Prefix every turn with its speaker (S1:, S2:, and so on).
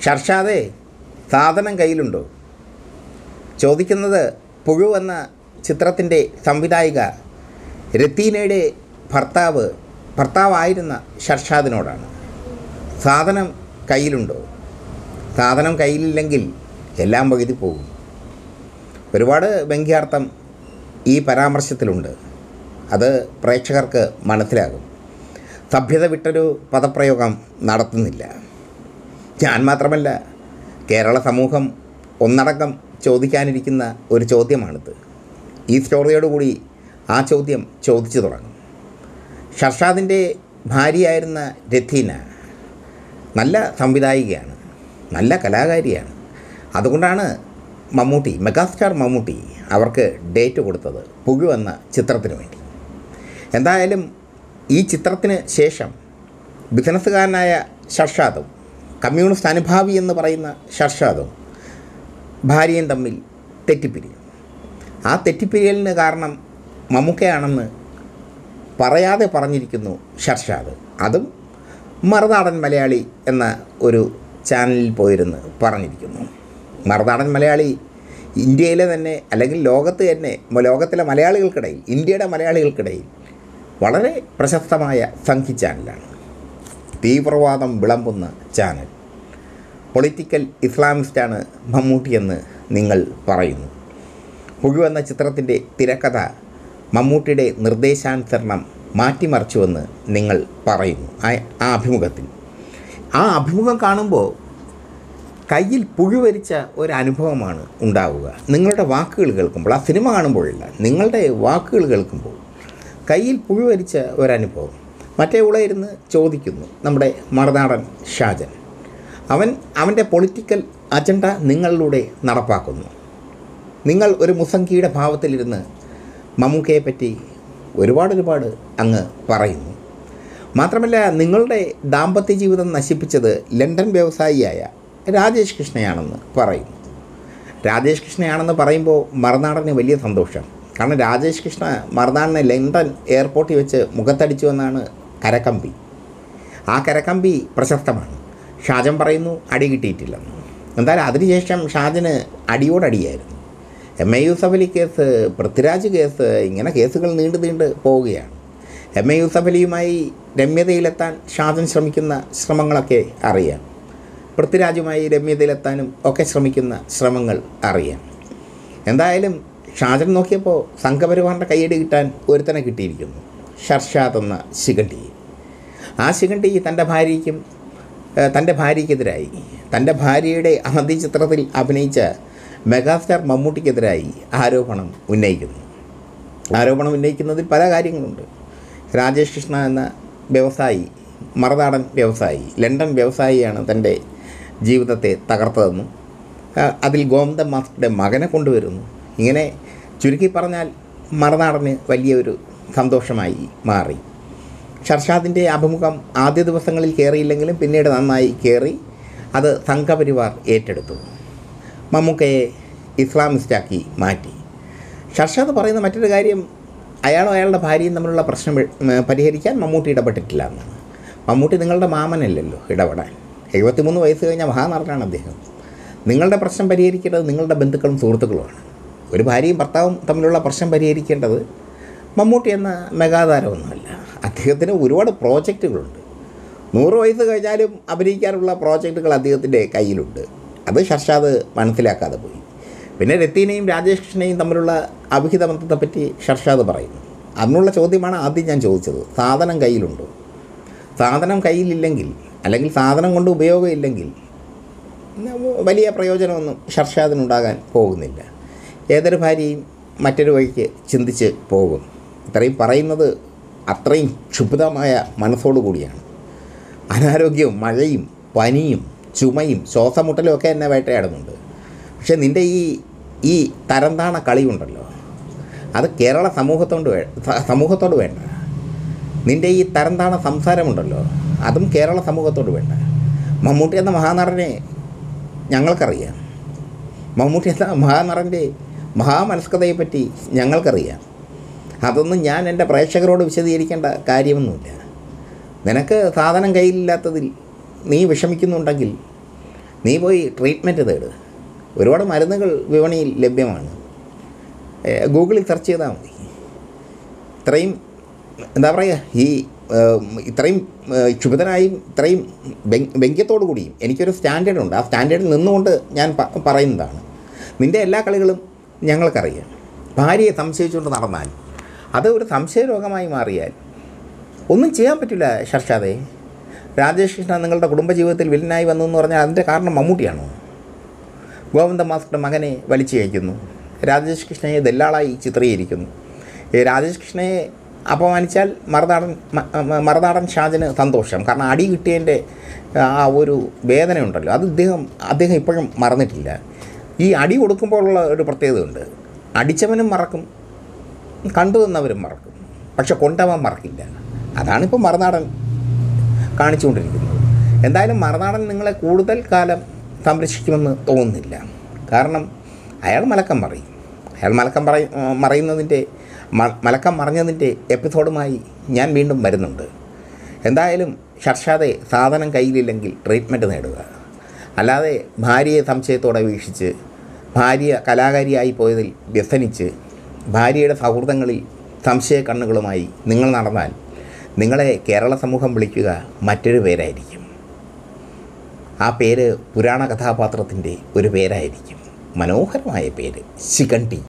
S1: ഷർഷാദേ സാധനം കയ്യിലുണ്ടോ ചോദിക്കുന്നത് പുഴു എന്ന ചിത്രത്തിൻ്റെ സംവിധായിക രത്തീനയുടെ ഭർത്താവ് ഭർത്താവായിരുന്ന ഷർഷാദിനോടാണ് സാധനം കയ്യിലുണ്ടോ സാധനം കയ്യിലില്ലെങ്കിൽ എല്ലാം പകുതി പോകും ഒരുപാട് വ്യംഗ്യാർത്ഥം ഈ പരാമർശത്തിലുണ്ട് അത് പ്രേക്ഷകർക്ക് മനസ്സിലാകും സഭ്യത വിട്ടൊരു പദപ്രയോഗം നടത്തുന്നില്ല ഞാൻ മാത്രമല്ല കേരള സമൂഹം ഒന്നടങ്കം ചോദിക്കാനിരിക്കുന്ന ഒരു ചോദ്യമാണിത് ഈ സ്റ്റോറിയോടുകൂടി ആ ചോദ്യം ചോദിച്ചു തുടങ്ങും ഷർഷാദിൻ്റെ ഭാര്യയായിരുന്ന രഥീന നല്ല സംവിധായികയാണ് നല്ല കലാകാരിയാണ് അതുകൊണ്ടാണ് മമ്മൂട്ടി മെഗാസ്റ്റാർ മമ്മൂട്ടി അവർക്ക് ഡേറ്റ് കൊടുത്തത് പുഴു എന്ന ചിത്രത്തിന് വേണ്ടി എന്തായാലും ഈ ചിത്രത്തിന് ശേഷം ബിസിനസ്സുകാരനായ ഷർഷാദും കമ്മ്യൂണിസ്റ്റ് അനുഭാവി എന്ന് പറയുന്ന ഷർഷാദും ഭാര്യയും തമ്മിൽ തെറ്റിപ്പിരിയും ആ തെറ്റിപ്പിരിയലിന് കാരണം മമ്മൂക്കയാണെന്ന് പറയാതെ പറഞ്ഞിരിക്കുന്നു ഷർഷാദ് അതും മറുനാടൻ മലയാളി എന്ന ഒരു ചാനലിൽ പോയിരുന്ന് പറഞ്ഞിരിക്കുന്നു മറുനാടൻ മലയാളി ഇന്ത്യയിലെ തന്നെ അല്ലെങ്കിൽ ലോകത്ത് തന്നെ ലോകത്തിലെ മലയാളികൾക്കിടയിൽ ഇന്ത്യയുടെ മലയാളികൾക്കിടയിൽ വളരെ പ്രശസ്തമായ സംഖി ചാനലാണ് തീവ്രവാദം വിളമ്പുന്ന ചാനൽ പൊളിറ്റിക്കൽ ഇസ്ലാമിസ്റ്റാണ് മമ്മൂട്ടി എന്ന് നിങ്ങൾ പറയുന്നു പുഴു എന്ന ചിത്രത്തിൻ്റെ തിരക്കഥ മമ്മൂട്ടിയുടെ നിർദ്ദേശാനുസരണം മാറ്റിമറിച്ചുവെന്ന് നിങ്ങൾ പറയുന്നു ആ ആ അഭിമുഖത്തിൽ ആ അഭിമുഖം കാണുമ്പോൾ കയ്യിൽ പുഴുവരിച്ച ഒരു അനുഭവമാണ് ഉണ്ടാവുക നിങ്ങളുടെ വാക്കുകൾ കേൾക്കുമ്പോൾ ആ സിനിമ കാണുമ്പോഴല്ല നിങ്ങളുടെ വാക്കുകൾ കേൾക്കുമ്പോൾ കയ്യിൽ പുഴുവരിച്ച ഒരനുഭവം മറ്റേ ഉളയിരുന്ന് ചോദിക്കുന്നു നമ്മുടെ മറുനാടൻ ഷാജൻ അവൻ അവൻ്റെ പൊളിറ്റിക്കൽ അജണ്ട നിങ്ങളിലൂടെ നടപ്പാക്കുന്നു നിങ്ങൾ ഒരു മുസംഖിയുടെ ഭാവത്തിലിരുന്ന് മമ്മൂക്കയെ പറ്റി ഒരുപാട് ഒരുപാട് അങ്ങ് പറയുന്നു മാത്രമല്ല നിങ്ങളുടെ ദാമ്പത്യ ജീവിതം നശിപ്പിച്ചത് ലണ്ടൻ വ്യവസായിയായ രാജേഷ് കൃഷ്ണയാണെന്ന് പറയുന്നു രാജേഷ് കൃഷ്ണയാണെന്ന് പറയുമ്പോൾ മറുനാടന് വലിയ സന്തോഷം കാരണം രാജേഷ് കൃഷ്ണ മറുനാടിനെ ലണ്ടൻ എയർപോർട്ടിൽ വെച്ച് മുഖത്തടിച്ചു എന്നാണ് കരക്കമ്പി ആ കരക്കമ്പി പ്രശസ്തമാണ് ഷാജൻ പറയുന്നു അടി കിട്ടിയിട്ടില്ലെന്ന് എന്തായാലും അതിനുശേഷം ഷാജന് അടിയോടടിയായിരുന്നു M A Yusuff Ali case Prithviraj case ഇങ്ങനെ കേസുകൾ നീണ്ടു നീണ്ട് പോവുകയാണ് എം എ യൂസഫ് അലിയുമായി രമ്യതയിലെത്താൻ ഷാജൻ ശ്രമിക്കുന്ന ശ്രമങ്ങളൊക്കെ അറിയാം പൃഥ്വിരാജുമായി രമ്യതയിലെത്താനും ഒക്കെ ശ്രമിക്കുന്ന ശ്രമങ്ങൾ അറിയാം എന്തായാലും ഷാജൻ നോക്കിയപ്പോൾ സംഘപരിവാറിൻ്റെ കൈയടി കിട്ടാൻ ഒരുത്തനെ കിട്ടിയിരിക്കുന്നു ഷർഷാദ് എന്ന ശിഖണ്ഡി ആ ശിഖണ്ഡി തൻ്റെ ഭാര്യയ്ക്കും ഏഹ്, തൻ്റെ ഭാര്യയ്ക്കെതിരായി തൻ്റെ ഭാര്യയുടെ ആദ്യ ചിത്രത്തിൽ അഭിനയിച്ച മെഗാസ്റ്റാർ മമ്മൂട്ടിക്കെതിരായി ആരോപണം ഉന്നയിക്കുന്നു ആരോപണം ഉന്നയിക്കുന്നതിൽ പല കാര്യങ്ങളുണ്ട് രാജേഷ് കൃഷ്ണ എന്ന വ്യവസായി മറുനാടൻ വ്യവസായി ലണ്ടൻ വ്യവസായിയാണ് തൻ്റെ ജീവിതത്തെ തകർത്തതെന്നും ആ, അതിൽ ഗോവിന്ദ മാസ്റ്ററുടെ മകനെ കൊണ്ടുവരുന്നു ഇങ്ങനെ ചുരുക്കി പറഞ്ഞാൽ മറുനാടന് വലിയൊരു സന്തോഷമായി മാറി ഷർഷാദിൻ്റെ അഭിമുഖം ആദ്യ ദിവസങ്ങളിൽ കയറിയില്ലെങ്കിലും പിന്നീട് നന്നായി കയറി അത് സംഘപരിവാർ ഏറ്റെടുത്തു മമ്മൂക്കയെ ഇസ്ലാമിസ്റ്റാക്കി മാറ്റി ഷർഷാദ് പറയുന്ന മറ്റൊരു കാര്യം അയാളും അയാളുടെ ഭാര്യയും തമ്മിലുള്ള പ്രശ്നം ഉം, പരിഹരിക്കാൻ മമ്മൂട്ടി ഇടപെട്ടിട്ടില്ല എന്നാണ് മമ്മൂട്ടി നിങ്ങളുടെ മാമനല്ലല്ലോ ഇടപെടാൻ എഴുപത്തിമൂന്ന് വയസ്സ് കഴിഞ്ഞ മഹാനടനാണ് അദ്ദേഹം നിങ്ങളുടെ പ്രശ്നം പരിഹരിക്കേണ്ടത് നിങ്ങളുടെ ബന്ധുക്കളും സുഹൃത്തുക്കളുമാണ് ഒരു ഭാര്യയും ഭർത്താവും തമ്മിലുള്ള പ്രശ്നം പരിഹരിക്കേണ്ടത് മമ്മൂട്ടി എന്ന മെഗാതാരമൊന്നുമല്ല അദ്ദേഹത്തിന് ഒരുപാട് പ്രോജക്റ്റുകളുണ്ട് നൂറ് വയസ്സ് കഴിഞ്ഞാലും അഭിനയിക്കാനുള്ള പ്രോജക്റ്റുകൾ അദ്ദേഹത്തിൻ്റെ കയ്യിലുണ്ട് അത് ഷർഷാദ് മനസ്സിലാക്കാതെ പോയി പിന്നെ രത്തീനെയും രാജേഷ് കൃഷ്ണയും തമ്മിലുള്ള അവിഹിത ബന്ധത്തെപ്പറ്റി ഷർഷാദ് പറയുന്നു അതിനുള്ള ചോദ്യമാണ് ആദ്യം ഞാൻ ചോദിച്ചത് സാധനം കയ്യിലുണ്ടോ സാധനം കയ്യിലില്ലെങ്കിൽ അല്ലെങ്കിൽ സാധനം കൊണ്ട് ഉപയോഗമില്ലെങ്കിൽ വലിയ പ്രയോജനമൊന്നും ഷർഷാദിനുണ്ടാകാൻ പോകുന്നില്ല ഏതൊരു ഭാര്യയും മറ്റൊരു വഴിക്ക് ചിന്തിച്ച് പോകും ഇത്രയും പറയുന്നത് അത്രയും ക്ഷുഭിതമായ മനസ്സോടു കൂടിയാണ് അനാരോഗ്യവും മഴയും പനിയും ചുമയും ശ്വാസമുട്ടലും ഒക്കെ എന്നെ വേട്ടയാടുന്നുണ്ട് പക്ഷേ നിൻ്റെ ഈ ഈ തരംതാണ കളിയുണ്ടല്ലോ അത് കേരള സമൂഹത്തോട് വേ സ- സമൂഹത്തോട് വേണ്ട നിൻ്റെ ഈ തരംതാണ സംസാരമുണ്ടല്ലോ അതും കേരള സമൂഹത്തോട് വേണ്ട മമ്മൂട്ടി എന്ന മഹാനടനെ ഞങ്ങൾക്കറിയാം മമ്മൂട്ടി എന്ന മഹാനടൻ്റെ മഹാമനസ്കതയെപ്പറ്റി ഞങ്ങൾക്കറിയാം അതൊന്നും ഞാൻ എൻ്റെ പ്രേക്ഷകരോട് വിശദീകരിക്കേണ്ട കാര്യമൊന്നുമില്ല നിനക്ക് സാധനം കയ്യിലില്ലാത്തതിൽ നീ വിഷമിക്കുന്നുണ്ടെങ്കിൽ നീ പോയി ട്രീറ്റ്മെൻറ്റ് തേട് ഒരുപാട് മരുന്നുകൾ വിപണിയിൽ ലഭ്യമാണ് ഏ, ഗൂഗിളിൽ സെർച്ച് ചെയ്താൽ മതി ഇത്രയും എന്താ പറയുക ഈ ഏം, ഇത്രയും ഏ, ക്ഷുഭിതനായും ഇത്രയും വ്യങ്- വ്യംഗ്യത്തോടു കൂടിയും എനിക്കൊരു സ്റ്റാൻഡേർഡ് ഉണ്ട് ആ സ്റ്റാൻഡേർഡിൽ നിന്നുകൊണ്ട് ഞാൻ പ- പറയുന്നതാണ് നിൻ്റെ എല്ലാ കളികളും ഞങ്ങൾക്കറിയാം ഭാര്യയെ സംശയിച്ചുകൊണ്ട് നടന്നാൽ അത് ഒരു സംശയരോഗമായി മാറിയാൽ ഒന്നും ചെയ്യാൻ പറ്റില്ല ഷർഷാദെ രാജേഷ് കൃഷ്ണ നിങ്ങളുടെ കുടുംബജീവിതത്തിൽ വില്ലനായി വന്നു എന്ന് പറഞ്ഞാൽ അതിൻ്റെ കാരണം മമ്മൂട്ടിയാണോ ഗോവിന്ദ മാസ്റ്ററുടെ മകനെ വലിച്ചു കയറ്റുന്നു രാജേഷ് കൃഷ്ണയെ ദല്ലാളായി ചിത്രീകരിക്കുന്നു ഈ രാജേഷ് കൃഷ്ണയെ അപമാനിച്ചാൽ മറുനാടൻ മ- മ- മറുനാടൻ ഷാജന് സന്തോഷം കാരണം അടി കിട്ടിയതിൻ്റെ ആ ഒരു വേദന ഉണ്ടല്ലോ അത് ഇദ്ദേഹം അദ്ദേഹം ഇപ്പോഴും മറന്നിട്ടില്ല ഈ അടി കൊടുക്കുമ്പോഴുള്ള ഒരു പ്രത്യേകതയുണ്ട് അടിച്ചവനും മറക്കും കണ്ടു നിന്നവരും മറക്കും പക്ഷെ കൊണ്ടവൻ മറക്കില്ല അതാണിപ്പോൾ മറുനാടൻ കാണിച്ചുകൊണ്ടിരിക്കുന്നത് എന്തായാലും മറുനാടൻ നിങ്ങളെ കൂടുതൽ കാലം സംരക്ഷിക്കുമെന്ന് തോന്നുന്നില്ല കാരണം അയാൾ മലക്കം പറയും അയാൾ മലക്കം പറയ മറയുന്നതിൻ്റെ മ- മലക്കം മറഞ്ഞതിൻ്റെ എപ്പിസോഡുമായി ഞാൻ വീണ്ടും വരുന്നുണ്ട് എന്തായാലും ഷർഷാതെ സാധനം കയ്യിലില്ലെങ്കിൽ ട്രീറ്റ്മെൻറ്റ് നേടുക അല്ലാതെ ഭാര്യയെ സംശയത്തോടെ വീക്ഷിച്ച് ഭാര്യ കലാകാരിയായി പോയതിൽ വ്യസനിച്ച് ഭാര്യയുടെ സൗഹൃദങ്ങളിൽ സംശയ കണ്ണുകളുമായി നിങ്ങൾ നടന്നാൽ നിങ്ങളെ കേരള സമൂഹം വിളിക്കുക മറ്റൊരു പേരായിരിക്കും ആ പേര് പുരാണ കഥാപാത്രത്തിൻ്റെ ഒരു പേരായിരിക്കും മനോഹരമായ പേര് ശിഖണ്ഡി